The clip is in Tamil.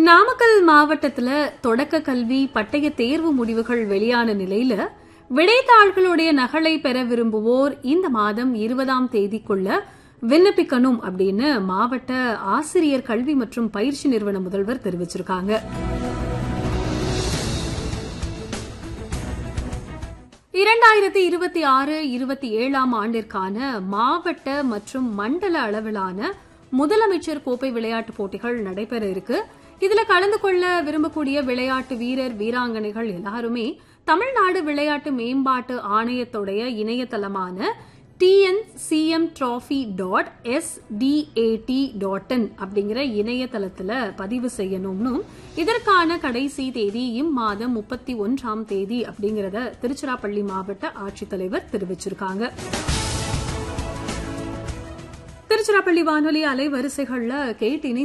நாமக்கல் மாவட்டத்துல தொடக்க கல்வி பட்டய தேர்வு முடிவுகள் வெளியான நிலையில விடைத்தாள்களுடைய நகலை பெற விரும்புவோர் இந்த மாதம் இருபதாம் தேதிக்குள்ள விண்ணப்பிக்கணும் அப்படின்னு மாவட்ட ஆசிரியர் கல்வி மற்றும் பயிற்சி நிறுவன முதல்வர் தெரிவிச்சிருக்காங்க இரண்டாயிரத்தி இருபத்தி ஆறு இருபத்தி ஏழாம் ஆண்டிற்கான மாவட்ட மற்றும் மண்டல அளவிலான முதலமைச்சர் கோப்பை விளையாட்டுப் போட்டிகள் நடைபெற இருக்கு இதுல கலந்து கொள்ள விரும்பக்கூடிய விளையாட்டு வீரர் வீராங்கனைகள் எல்லாருமே தமிழ்நாடு விளையாட்டு மேம்பாட்டு ஆணையத்துடைய இணையதளமான TNCM trophy dot SDAT dot in அப்படிங்கிற இணையதளத்துல பதிவு செய்யணும்னு இதற்கான கடைசி தேதி இம்மாதம் முப்பத்தி ஒன்றாம் தேதி அப்படிங்கறத திருச்சிராப்பள்ளி மாவட்ட ஆட்சித்தலைவர் தெரிவிச்சிருக்காங்க திருச்சிராப்பள்ளி வானொலி அலைவரிசைகள்ல கேட்டு